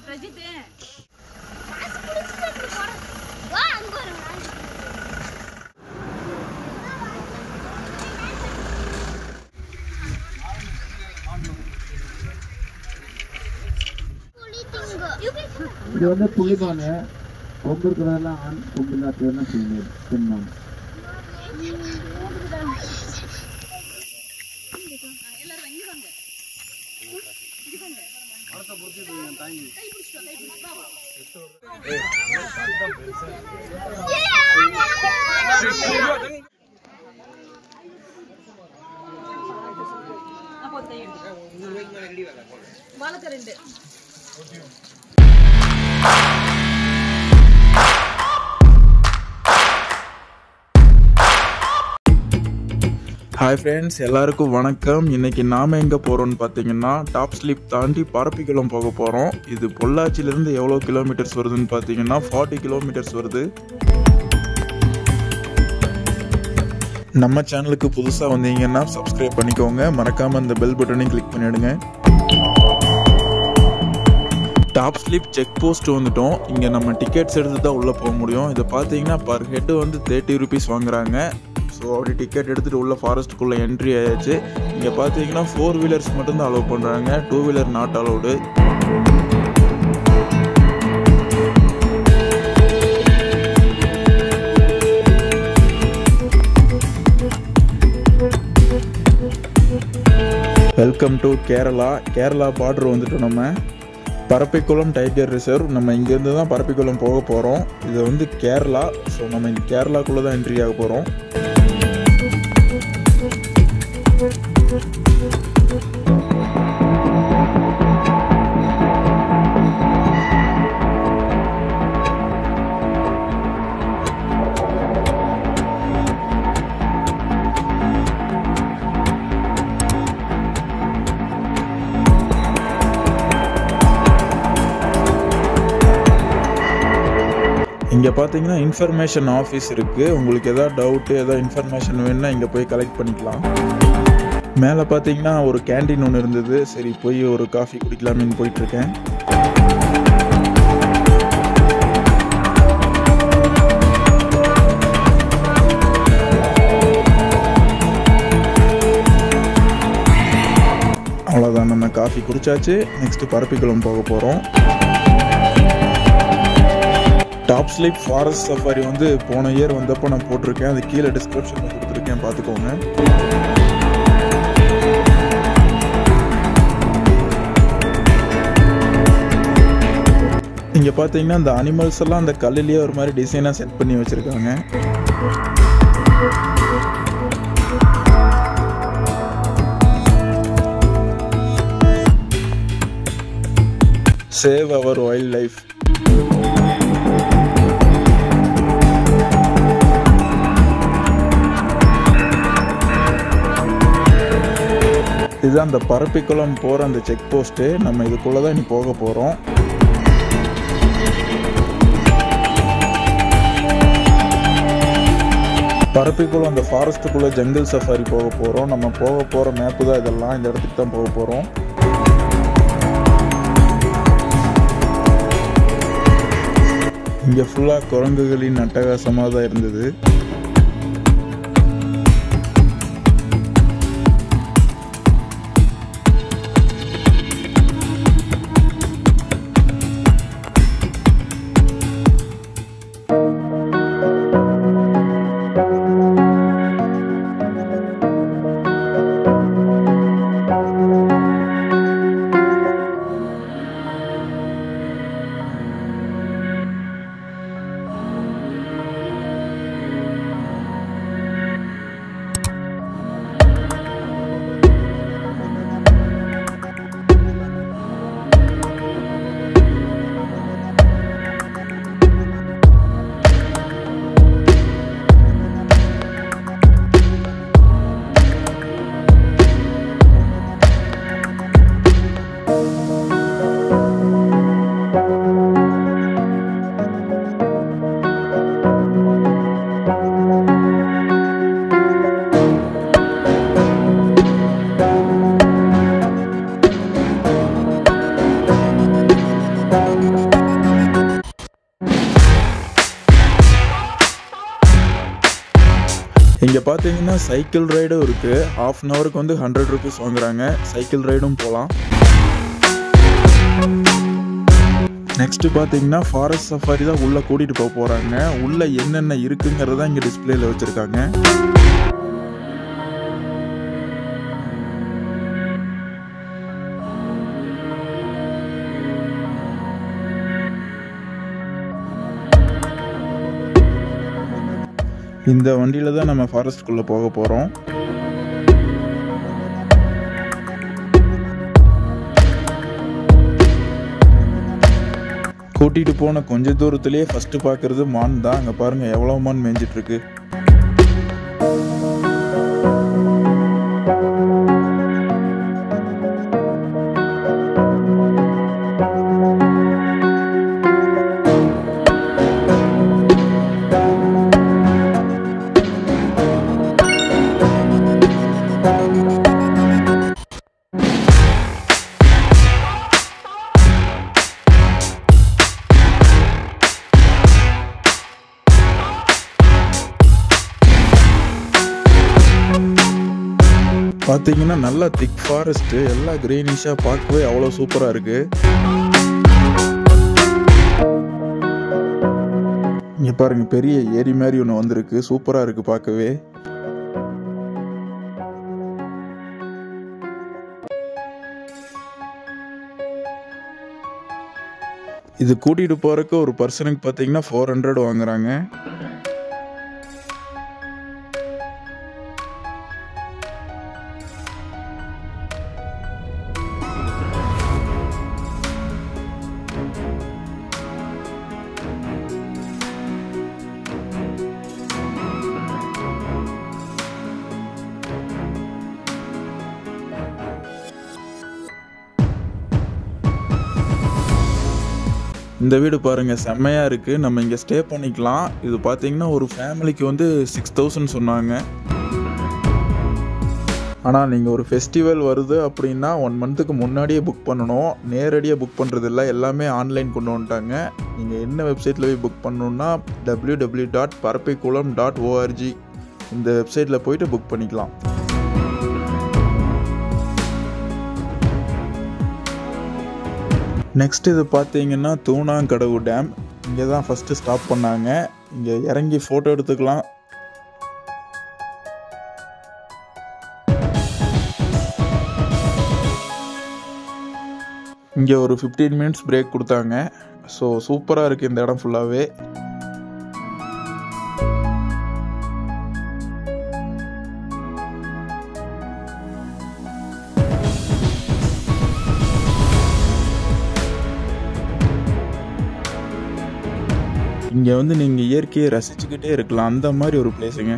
பிரஜித் வா அங்க ஒரு நாய். புலி திங்கு. You can see that. இது வந்து புலிமானு கொம்பு இருக்கிறதெல்லாம் ஆண் கொம்பு இல்லாததெல்லாம் பெண் பெண்மான் எல்லாரும் இங்க வாங்க அப்போ கை எடுத்து வழக்க ரெண்டு ஹாய் ஃப்ரெண்ட்ஸ் எல்லாருக்கும் வணக்கம் இன்னைக்கு நாம எங்கே போகிறோம்னு பார்த்தீங்கன்னா டாப் ஸ்லிப் தாண்டி பரப்பிக்குளம் போக போகிறோம் இது பொள்ளாச்சியிலேருந்து எவ்வளோ கிலோமீட்டர்ஸ் வருதுன்னு பார்த்தீங்கன்னா ஃபார்ட்டி கிலோமீட்டர்ஸ் வருது நம்ம சேனலுக்கு புதுசாக வந்தீங்கன்னா சப்ஸ்கிரைப் பண்ணிக்கோங்க மறக்காமல் அந்த பெல் பட்டனையும் கிளிக் பண்ணிவிடுங்க டாப் ஸ்லிப் செக் போஸ்ட் வந்துட்டோம் இங்கே நம்ம டிக்கெட்ஸ் எடுத்து தான் உள்ளே போக முடியும் இதை பார்த்தீங்கன்னா பர் ஹெட் வந்து தேர்ட்டி ருபீஸ் வாங்குறாங்க ஸோ அப்படி டிக்கெட் எடுத்துகிட்டு உள்ள ஃபாரஸ்ட்டுக்குள்ளே என்ட்ரி ஆயாச்சு இங்கே பார்த்தீங்கன்னா ஃபோர் வீலர்ஸ் மட்டும்தான் அலோவ் பண்ணுறாங்க two wheeler not allowed welcome to Kerala Kerala border வந்துட்டோம் நம்ம பரப்பிக்குளம் டைகர் ரிசர்வ் நம்ம இங்கேருந்து தான் பரப்பிக்குளம் போக போகிறோம் இது வந்து கேரளா ஸோ நம்ம இந்த கேரளாக்குள்ளே தான் என்ட்ரி ஆக போகிறோம் இங்கே பார்த்தீங்கன்னா இன்ஃபர்மேஷன் ஆஃபீஸ் இருக்குது உங்களுக்கு எதாவது டவுட்டு எதாவது இன்ஃபர்மேஷன் வேணும்னா இங்கே போய் கலெக்ட் பண்ணிக்கலாம் மேலே பார்த்தீங்கன்னா ஒரு கேண்டீன் ஒன்று இருந்தது சரி போய் ஒரு காஃபி குடிக்கலாமேன்னு போயிட்டுருக்கேன் அவ்வளோதான் நம்ம காஃபி குடிச்சாச்சு நெக்ஸ்ட் பரப்பிக்குளம் போக போகிறோம் டாப் ஸ்லிப் ஃபாரஸ்ட் சஃபாரி வந்து போன இயர் வந்தப்போ நான் போட்டிருக்கேன் அது கீழே டிஸ்கிரிப்ஷனில் கொடுத்துருக்கேன் பார்த்துக்கோங்க இங்கே பார்த்தீங்கன்னா இந்த அனிமல்ஸ் எல்லாம் அந்த கல்லுலேயே ஒரு மாதிரி டிசைனாக செட் பண்ணி வச்சுருக்காங்க சேவ் அவர் வைல்ட் லைஃப் இதுதான் அந்த பரப்பிக்குளம் போகிற அந்த செக் போஸ்ட்டு நம்ம இதுக்குள்ளே தான் இனி போக போகிறோம் பரப்பிக்குளம் அந்த ஃபாரஸ்ட்டுக்குள்ளே ஜங்கிள் சஃபாரி போக போகிறோம் நம்ம போக போகிற மேப்பு தான் இதெல்லாம் இந்த இடத்துக்கு தான் போக போகிறோம் இங்கே ஃபுல்லாக குரங்குகளின் அட்டகாசமாக தான் இருந்தது இங்கே பார்த்தீங்கன்னா சைக்கிள் ரைடும் இருக்குது ஹாஃப் அன் ஹவருக்கு வந்து ஹண்ட்ரட் ருபீஸ் வாங்குறாங்க சைக்கிள் ரைடும் போகலாம் நெக்ஸ்ட்டு பார்த்தீங்கன்னா ஃபாரஸ்ட் சஃபாரி தான் உள்ளே கூட்டிகிட்டு போக போகிறாங்க உள்ளே என்னென்ன இருக்குங்கிறத இங்கே டிஸ்பிளேல வச்சுருக்காங்க இந்த வண்டியில் தான் நம்ம ஃபாரஸ்ட்குள்ளே போக போகிறோம் கூட்டிகிட்டு போன கொஞ்ச தூரத்துலேயே ஃபஸ்ட்டு பார்க்குறது மான் தான் அங்கே பாருங்கள் எவ்வளோ மான் மேய்ஞ்சிட்ருக்கு பார்த்தீங்கன்னா நல்லா திக் ஃபாரஸ்ட்டு எல்லாம் க்ரீனிஷாக பார்க்கவே அவ்வளோ சூப்பராக இருக்குது இங்கே பாருங்க பெரிய ஏரி மாதிரி ஒன்று வந்திருக்கு சூப்பராக இருக்குது பார்க்கவே இது கூட்டிகிட்டு போகிறக்கு ஒரு பர்சனுக்கு பார்த்தீங்கன்னா ஃபோர் ஹண்ட்ரட் வாங்குறாங்க இந்த வீடு பாருங்க செம்மையா இருக்கு நம்ம இங்க ஸ்டே பண்ணிக்கலாம் இது பாத்தீங்கன்னா ஒரு ஃபேமிலிக்கு வந்து சிக்ஸ் தௌசண்ட் சொன்னாங்க ஆனால் நீங்கள் ஒரு ஃபெஸ்டிவல் வருது அப்படின்னா ஒன் மந்த்துக்கு முன்னாடியே புக் பண்ணணும் நேரடியாக புக் பண்ணுறது இல்லை எல்லாமே ஆன்லைன் கொண்டு வந்துட்டாங்க நீங்கள் என்ன வெப்சைட்டில் போய் புக் பண்ணணுன்னா W W dot Parambikulam dot ORG இந்த வெப்சைட்டில் போயிட்டு புக் பண்ணிக்கலாம் நெக்ஸ்ட் இது பார்த்தீங்கன்னா தூணாங்கடவு டேம் இங்கே தான் ஃபஸ்ட்டு ஸ்டாப் பண்ணாங்க இங்கே இறங்கி ஃபோட்டோ எடுத்துக்கலாம் இங்கே ஒரு ஃபிஃப்டீன் மினிட்ஸ் பிரேக் கொடுத்தாங்க ஸோ சூப்பராக இருக்குது இந்த இடம் ஃபுல்லாகவே இங்கே வந்து நீங்கள் இயற்கையை ரசிச்சுக்கிட்டே இருக்கலாம் அந்த மாதிரி ஒரு பிளேஸுங்க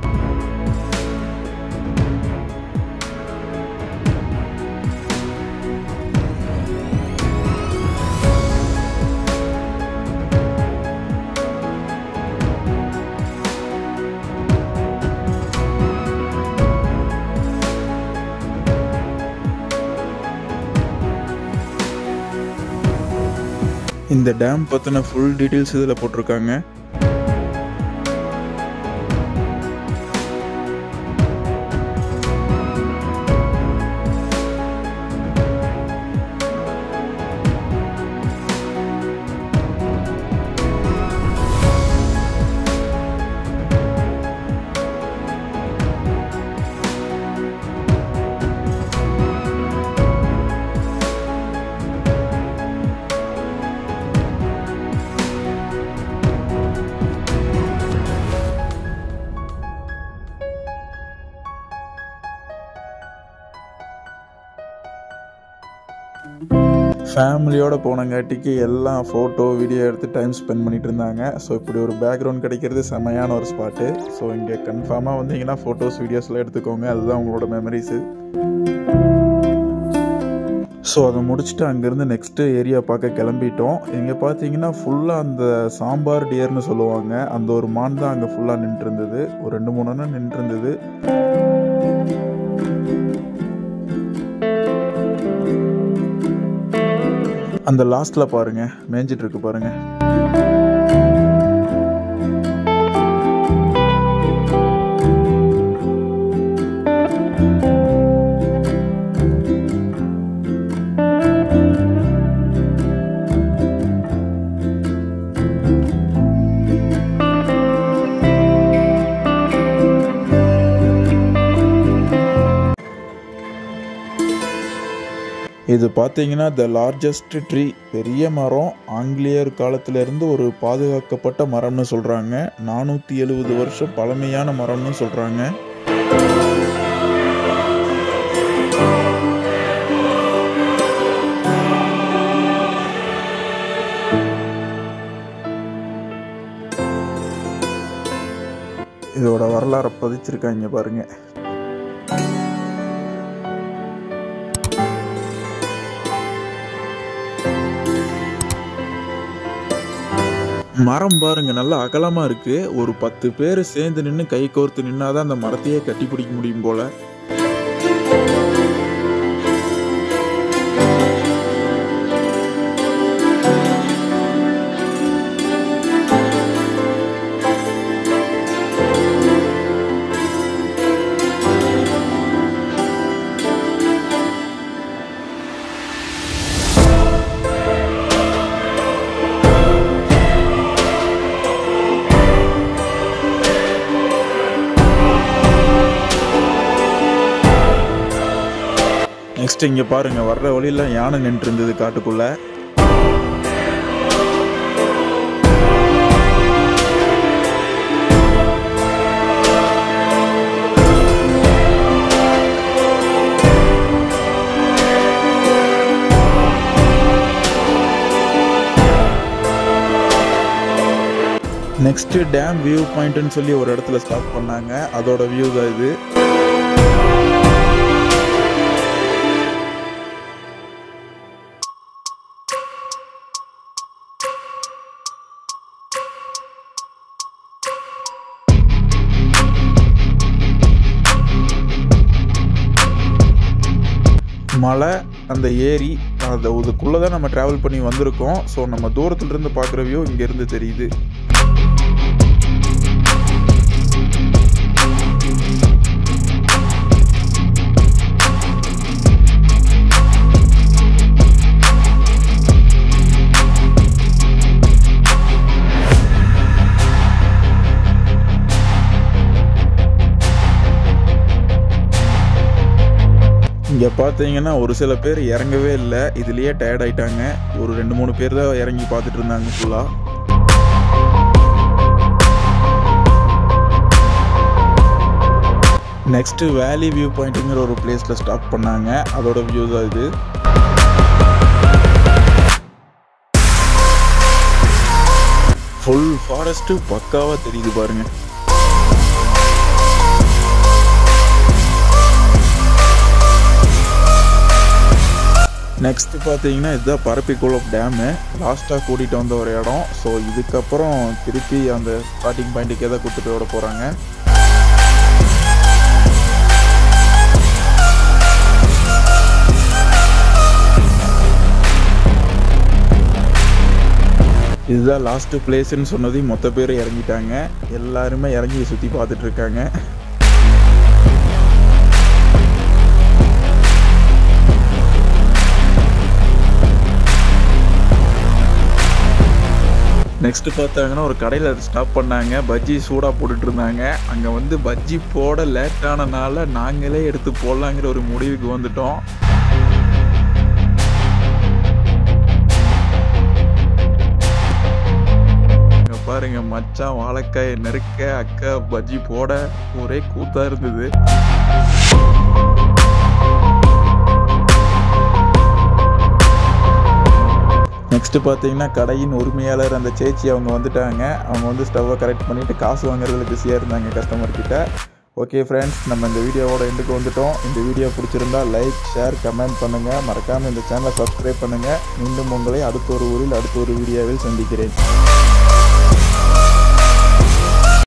இந்த டேம் பற்றின ஃபுல் டீட்டெயில்ஸ் இதில் போட்டிருக்காங்க ஃபேமிலியோட போனங்காட்டிக்கு எல்லாம் ஃபோட்டோ வீடியோ எடுத்து டைம் ஸ்பெண்ட் பண்ணிட்டு இருந்தாங்க ஸோ இப்படி ஒரு பேக்ரவுண்ட் கிடைக்கிறது செமையான ஒரு ஸ்பாட்டு ஸோ இங்கே கன்ஃபார்மாக வந்தீங்கன்னா ஃபோட்டோஸ் வீடியோஸ்லாம் எடுத்துக்கோங்க அதுதான் உங்களோட மெமரிஸு ஸோ அதை முடிச்சுட்டு அங்கேருந்து நெக்ஸ்ட்டு ஏரியா பார்க்க கிளம்பிட்டோம் இங்கே பார்த்தீங்கன்னா ஃபுல்லாக அந்த சாம்பார் டியர்னு சொல்லுவாங்க அந்த ஒரு மான் தான் அங்கே ஃபுல்லாக நின்று இருந்தது ஒரு ரெண்டு மூணு நாள் நின்று இருந்தது அந்த லாஸ்ட்ல பாருங்க மேய்ஞ்சிட்டு இருக்கு பாருங்க இது பார்த்தீங்கன்னா த லார்ஜஸ்ட் ட்ரீ பெரிய மரம் ஆங்கிலேயர் காலத்திலிருந்து ஒரு பாதுகாக்கப்பட்ட மரம்னு சொல்கிறாங்க நானூற்றி எழுபது வருஷம் பழமையான மரம்னு சொல்கிறாங்க இதோட வரலாறை பதிச்சிருக்காங்க பாருங்க மரம் பாருங்க நல்லா அகலமா இருக்கு ஒரு பத்து பேர் சேர்ந்து நின்று கை கோர்த்து நின்னாதான் அந்த மரத்தையே கட்டி பிடிக்க முடியும் போல நெக்ஸ்ட் இங்க பாருங்க வர்ற வழியில யானை நின்று இருந்தது காட்டுக்குள்ள நெக்ஸ்ட் டேம் வியூ பாயிண்ட்னு சொல்லி ஒரு இடத்துல ஸ்டாப் பண்ணாங்க அதோட வியூ தான் இது மலை அந்த ஏரி அந்த இதுக்குள்ளே தான் நம்ம ட்ராவல் பண்ணி வந்திருக்கோம் ஸோ நம்ம தூரத்துலேருந்து பார்க்குற வியூ இங்கேருந்து தெரியுது இங்கே பார்த்தீங்கன்னா ஒரு சில பேர் இறங்கவே இல்லை இதுலேயே டயர்ட் ஆயிட்டாங்க ஒரு ரெண்டு மூணு பேர் தான் இறங்கி பார்த்துட்டு இருந்தாங்க ஃபுல்லாக நெக்ஸ்ட்டு வேலி வியூ பாயிண்ட்டுங்கிற ஒரு பிளேஸில் ஸ்டாப் பண்ணாங்க அதோட வியூ தான் இது ஃபுல் ஃபாரஸ்ட்டு பக்காவாக தெரியுது பாருங்க நெக்ஸ்ட் பார்த்தீங்கன்னா இதுதான் பரப்பிக்குளம் டேமு லாஸ்ட்டாக கூட்டிகிட்டு வந்த ஒரு இடம் ஸோ இதுக்கப்புறம் திருப்பி அந்த ஸ்டார்டிங் பாயிண்ட்டுக்கே தான் கூட்டிட்டு விட போகிறாங்க இதுதான் லாஸ்ட்டு பிளேஸ்ன்னு சொன்னதையும் மொத்த பேர் இறங்கிட்டாங்க எல்லாருமே இறங்கி சுற்றி பார்த்துட்டு இருக்காங்க நெக்ஸ்ட் பார்த்தாங்கன்னா ஒரு கடையில் ஸ்டாப் பண்ணாங்க பஜ்ஜி சூடாக போட்டுட்டு இருந்தாங்க அங்கே வந்து பஜ்ஜி போட லேட் ஆனனால நாங்களே எடுத்து போடலாங்கிற ஒரு முடிவுக்கு வந்துட்டோம் இங்க பாருங்க மச்சான் வாழைக்காயை நெருக்க அக்கா பஜ்ஜி போட ஒரே கூத்தா இருந்தது நெக்ஸ்ட் பார்த்தீங்கன்னா கடையின் உரிமையாளர் அந்த சேச்சி அவங்க வந்துட்டாங்க அவங்க வந்து ஸ்டவ்வை கரெக்ட் பண்ணிட்டு காசு வாங்குறதுல பிஸியாக இருந்தாங்க கஸ்டமர் கிட்ட ஓகே ஃப்ரெண்ட்ஸ் நம்ம இந்த வீடியோவோட எண்டுக்கு வந்துட்டோம் இந்த வீடியோ பிடிச்சிருந்தா லைக் ஷேர் கமெண்ட் பண்ணுங்கள் மறக்காமல் இந்த சேனலை சப்ஸ்கிரைப் பண்ணுங்கள் மீண்டும் உங்களை அடுத்த ஒரு ஊரில் அடுத்த ஒரு வீடியோவில் சந்திக்கிறேன்